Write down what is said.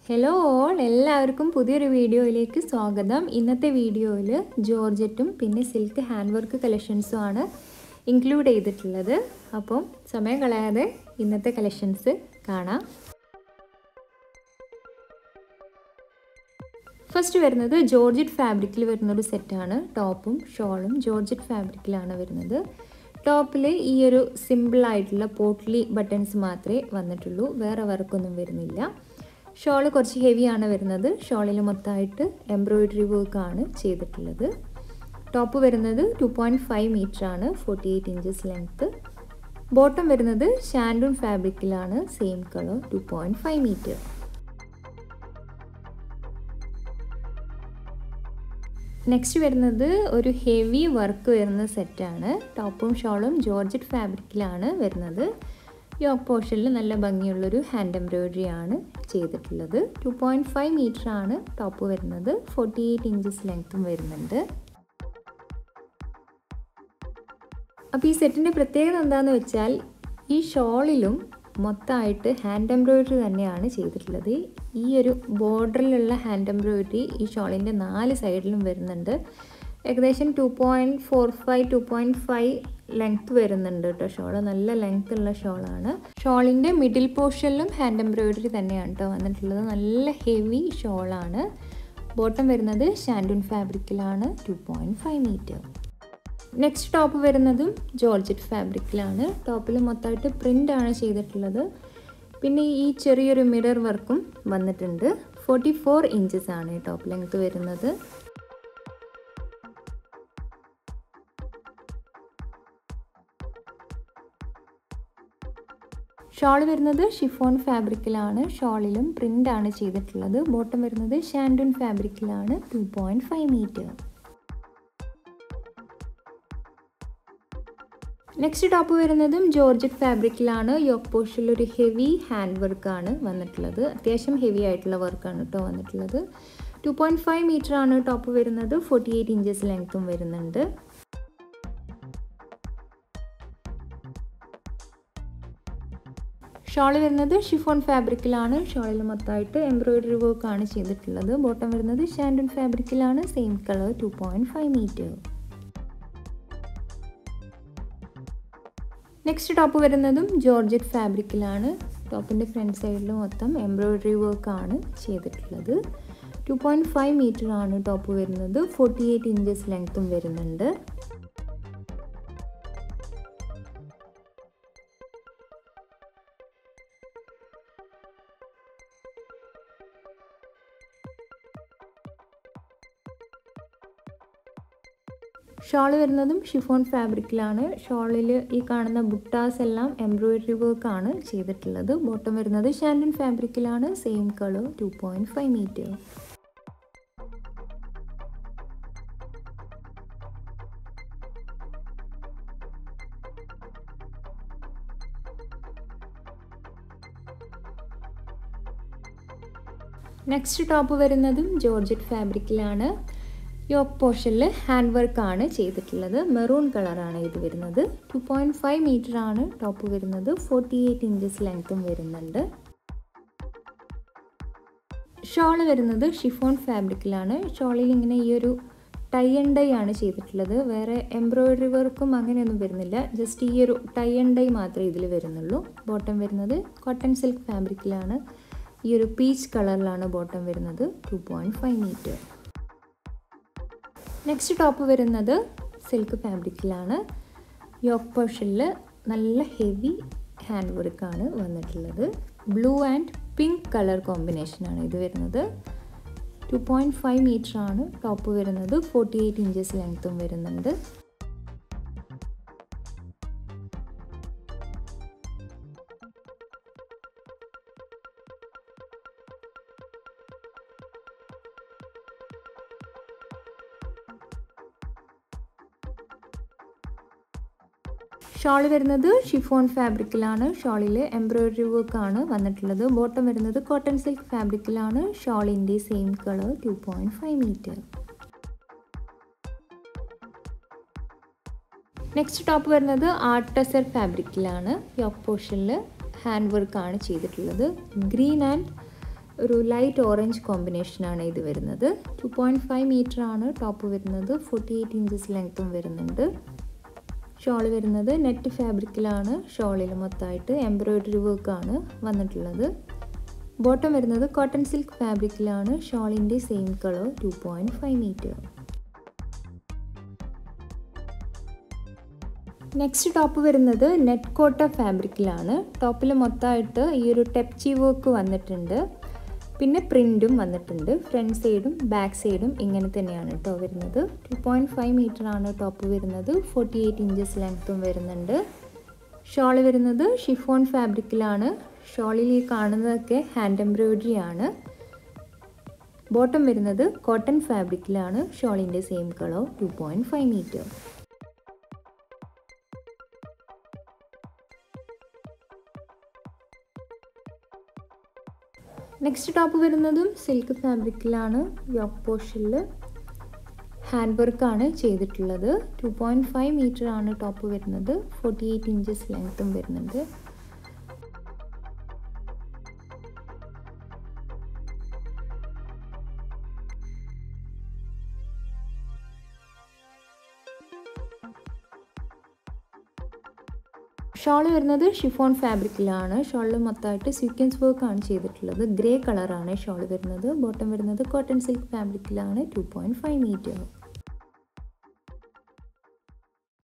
hello all എല്ലാവർക്കും പുതിയൊരു വീഡിയോയിലേക്ക് സ്വാഗതം ഇന്നത്തെ വീഡിയോയിൽ ജോർജറ്റും പിന്നെ സിൽക്ക് ഹാൻഡ് വർക്ക് കളക്ഷൻസും ആണ് ഇൻക്ലൂഡ് ചെയ്തിട്ടുള്ളത് അപ്പം സമയം കളയാതെ ഇന്നത്തെ കളക്ഷൻസ് കാണാം ഫസ്റ്റ് വരുന്നത് ജോർജറ്റ് ഫാബ്രിക്കിൽ വരുന്നൊരു സെറ്റാണ് ടോപ്പും ഷോളും ജോർജറ്റ് ഫാബ്രിക്കിലാണ് വരുന്നത് ടോപ്പിൽ ഈ ഒരു സിമ്പിളായിട്ടുള്ള പോട്ട്ലി ബട്ടൺസ് മാത്രമേ വന്നിട്ടുള്ളൂ വേറെ വർക്കൊന്നും വരുന്നില്ല ഷോള് കുറച്ച് ഹെവിയാണ് വരുന്നത് ഷോളിൽ മൊത്തമായിട്ട് എംബ്രോയിഡറി വർക്കാണ് ചെയ്തിട്ടുള്ളത് ടോപ്പ് വരുന്നത് ടു പോയിൻറ്റ് ഫൈവ് മീറ്റർ ആണ് forty eight inches length bottom വരുന്നത് ഷാൻഡൂൺ ഫാബ്രിക്കിലാണ് same colour two point five metre next വരുന്നത് ഒരു ഹെവി വർക്ക് വരുന്ന സെറ്റാണ് ടോപ്പും ഷോളും ജോർജറ്റ് ഫാബ്രിക്കിലാണ് വരുന്നത് യോക്ക് പോർഷനിൽ നല്ല ഭംഗിയുള്ളൊരു ഹാൻഡ് എംബ്രോയിഡറി ആണ് ചെയ്തിട്ടുള്ളത് ടു പോയിൻറ്റ് ഫൈവ് മീറ്റർ ആണ് ടോപ്പ് വരുന്നത് ഫോർട്ടി എയ്റ്റ് ഇഞ്ചസ് ലെങ്ത്തും വരുന്നുണ്ട് അപ്പോൾ ഈ സെറ്റിൻ്റെ പ്രത്യേകത എന്താണെന്ന് വെച്ചാൽ ഈ ഷോളിലും മൊത്തമായിട്ട് ഹാൻഡ് എംബ്രോയിഡറി തന്നെയാണ് ചെയ്തിട്ടുള്ളത് ഈ ഒരു ബോർഡറിലുള്ള ഹാൻഡ് എംബ്രോയിഡറി ഈ ഷോളിൻ്റെ നാല് സൈഡിലും വരുന്നുണ്ട് ഏകദേശം two point four five two point five length വരുന്നുണ്ട് കേട്ടോ ഷോള് നല്ല ലെങ്ത്ത് ഉള്ള ഷോളാണ് ഷോളിൻ്റെ മിഡിൽ പോർഷനിലും ഹാൻഡ് എംബ്രോയിഡറി തന്നെയാണ് കേട്ടോ വന്നിട്ടുള്ളത് നല്ല ഹെവി ഷോളാണ് ബോട്ടം വരുന്നത് ഷാൻഡൂൺ ഫാബ്രിക്കിലാണ് two point five metre next top വരുന്നതും ജോർജറ്റ് ഫാബ്രിക്കിലാണ് ടോപ്പിൽ മൊത്തമായിട്ട് പ്രിൻ്റ് ആണ് ചെയ്തിട്ടുള്ളത് പിന്നെ ഈ ചെറിയൊരു മിറർ വർക്കും വന്നിട്ടുണ്ട് ഫോർട്ടി ഫോർ ഇഞ്ചസ് ആണ് ഈ ടോപ്പ് ലെങ്ത് വരുന്നത് ഷോൾ വരുന്നത് ഷിഫോൺ ഫാബ്രിക്കിലാണ് ഷോളിലും പ്രിൻ്റ് ആണ് ചെയ്തിട്ടുള്ളത് ബോട്ടം വരുന്നത് ഷാൻഡൂൺ ഫാബ്രിക്കിലാണ് two point five metre next top വരുന്നതും ജോർജറ്റ് ഫാബ്രിക്കിലാണ് യോക്ക് പോർഷനിൽ ഒരു ഹെവി ഹാൻഡ് വർക്കാണ് വന്നിട്ടുള്ളത് അത്യാവശ്യം ഹെവി ആയിട്ടുള്ള വർക്കാണ് കേട്ടോ വന്നിട്ടുള്ളത് ടു പോയിൻറ്റ് ഫൈവ് മീറ്റർ ആണ് ടോപ്പ് വരുന്നത് ഫോർട്ടി എയ്റ്റ് ഇഞ്ചസ് ലെങ്ത്തും വരുന്നുണ്ട് ഷോൾ വരുന്നത് ഷിഫോൺ ഫാബ്രിക്കിലാണ് ഷോളിൽ മൊത്തമായിട്ട് എംബ്രോയിഡറി വർക്കാണ് ചെയ്തിട്ടുള്ളത് ബോട്ടം വരുന്നത് ഷാൻഡൺ ഫാബ്രിക്കിലാണ് same colour two point five metre next top വരുന്നതും ജോർജറ്റ് ഫാബ്രിക്കിലാണ് ടോപ്പിൻ്റെ ഫ്രണ്ട് സൈഡിൽ മൊത്തം എംബ്രോയിഡറി വർക്കാണ് ചെയ്തിട്ടുള്ളത് ടു പോയിൻറ്റ് ഫൈവ് മീറ്റർ ആണ് ടോപ്പ് വരുന്നത് ഫോർട്ടി എയ്റ്റ് ഇഞ്ചസ് ലെങ്ത്തും വരുന്നുണ്ട് ഷോൾ വരുന്നതും ഷിഫോൺ ഫാബ്രിക്കിലാണ് ഷോളിൽ ഈ കാണുന്ന ബുട്ടാസ് എല്ലാം എംബ്രോയിഡറി വർക്കാണ് ചെയ്തിട്ടുള്ളത് ബോട്ടം വരുന്നത് ഷാൻഡൻ ഫാബ്രിക്കിലാണ് same colour two point five metre next top വരുന്നതും ജോർജറ്റ് ഫാബ്രിക്കിലാണ് യോക്ക് പോർഷനിൽ ഹാൻഡ് വർക്കാണ് ചെയ്തിട്ടുള്ളത് മെറൂൺ കളറാണ് ഇത് വരുന്നത് ടു പോയിൻറ്റ് ഫൈവ് മീറ്റർ ആണ് ടോപ്പ് വരുന്നത് ഫോർട്ടി എയ്റ്റ് ഇഞ്ചസ് ലെങ്ത്തും വരുന്നുണ്ട് ഷോൾ വരുന്നത് ഷിഫോൺ ഫാബ്രിക്കിലാണ് ഷോളിൽ ഇങ്ങനെ ഈ ഒരു ടൈ ആൻഡ് ഡൈ ആണ് ചെയ്തിട്ടുള്ളത് വേറെ എംബ്രോയിഡറി വർക്കും അങ്ങനെയൊന്നും വരുന്നില്ല ജസ്റ്റ് ഈ ഒരു ടൈ ആൻഡ് ഡൈ മാത്രമേ ഇതിൽ വരുന്നുള്ളൂ ബോട്ടം വരുന്നത് കോട്ടൺ സിൽക്ക് ഫാബ്രിക്കിലാണ് ഈ ഒരു പീച്ച് കളറിലാണ് ബോട്ടം വരുന്നത് two point five metre next top വരുന്നത് സിൽക്ക് ഫാബ്രിക്കിലാണ് യോക്ക് പോർഷനിൽ നല്ല ഹെവി ഹാൻഡ് വർക്കാണ് വന്നിട്ടുള്ളത് ബ്ലൂ ആൻഡ് പിങ്ക് കളർ കോമ്പിനേഷനാണ് ഇത് വരുന്നത് ടു പോയിൻറ്റ് ഫൈവ് മീറ്റർ ആണ് ടോപ്പ് വരുന്നത് ഫോർട്ടി എയ്റ്റ് ഇഞ്ചസ് ലെങ്ത്തും വരുന്നുണ്ട് ഷോൾ വരുന്നത് ഷിഫോൺ ഫാബ്രിക്കിലാണ് ഷോളിൽ എംബ്രോയിഡറി വർക്കാണ് വന്നിട്ടുള്ളത് ബോട്ടം വരുന്നത് കോട്ടൺ സിൽക്ക് ഫാബ്രിക്കിലാണ് ഷോളിൻ്റെ same colour two point five metre next top വരുന്നത് ആർട്ടസർ ഫാബ്രിക്കിലാണ് യോക്ക് പോർഷനിൽ ഹാൻഡ് വർക്കാണ് ചെയ്തിട്ടുള്ളത് ഗ്രീൻ ആൻഡ് ഒരു ലൈറ്റ് ഓറഞ്ച് കോമ്പിനേഷനാണ് ഇത് വരുന്നത് ടു പോയിൻറ്റ് ഫൈവ് മീറ്റർ ആണ് ടോപ്പ് വരുന്നത് ഫോർട്ടി എയ്റ്റ് ഇഞ്ചസ് ലെങ്ത്തും വരുന്നുണ്ട് ഷോൾ വരുന്നത് നെറ്റ് ഫാബ്രിക്കിലാണ് ഷോളിൽ മൊത്തമായിട്ട് എംബ്രോയ്ഡറി വർക്കാണ് വന്നിട്ടുള്ളത് ബോട്ടം വരുന്നത് കോട്ടൺ സിൽക്ക് ഫാബ്രിക്കിലാണ് ഷോളിൻ്റെ same colour two point five metre next top വരുന്നത് നെറ്റ് കോട്ട ഫാബ്രിക്കിലാണ് ടോപ്പിൽ മൊത്തമായിട്ട് ഈ ഒരു ടെപ്ചി വർക്ക് വന്നിട്ടുണ്ട് പിന്നെ പ്രിൻറ്റും വന്നിട്ടുണ്ട് ഫ്രണ്ട് സൈഡും ബാക്ക് സൈഡും ഇങ്ങനെ തന്നെയാണ് കേട്ടോ വരുന്നത് ടു പോയിൻറ്റ് ഫൈവ് മീറ്റർ ആണ് ടോപ്പ് വരുന്നത് ഫോർട്ടി എയ്റ്റ് ഇഞ്ചസ് ലെങ്ത്തും വരുന്നുണ്ട് ഷോൾ വരുന്നത് ഷിഫോൺ ഫാബ്രിക്കിലാണ് ഷോളിൽ ഈ കാണുന്നതൊക്കെ ഹാൻഡ് എംബ്രോയ്ഡറി ആണ് ബോട്ടം വരുന്നത് കോട്ടൺ ഫാബ്രിക്കിലാണ് ഷോളിൻ്റെ same colour two point five metre next top വരുന്നതും സിൽക്ക് ഫാബ്രിക്കിലാണ് യോക്ക് പോർഷനിൽ ഹാൻഡ് വർക്കാണ് ചെയ്തിട്ടുള്ളത് ടു പോയിൻറ്റ് ഫൈവ് മീറ്റർ ആണ് ടോപ്പ് വരുന്നത് ഫോർട്ടി എയ്റ്റ് ഇഞ്ചസ് ലെങ്ത്തും വരുന്നുണ്ട് ഷോൾ വരുന്നത് ഷിഫോൺ ഫാബ്രിക്കിലാണ് ഷോളിൽ മൊത്തമായിട്ട് സീക്വൻസ് വർക്കാണ് ചെയ്തിട്ടുള്ളത് ഗ്രേ കളറാണ് ഷോൾ വരുന്നത് ബോട്ടം വരുന്നത് കോട്ടൺ സിൽക്ക് ഫാബ്രിക്കിലാണ് ടു പോയിൻറ്റ് ഫൈവ് മീറ്റർ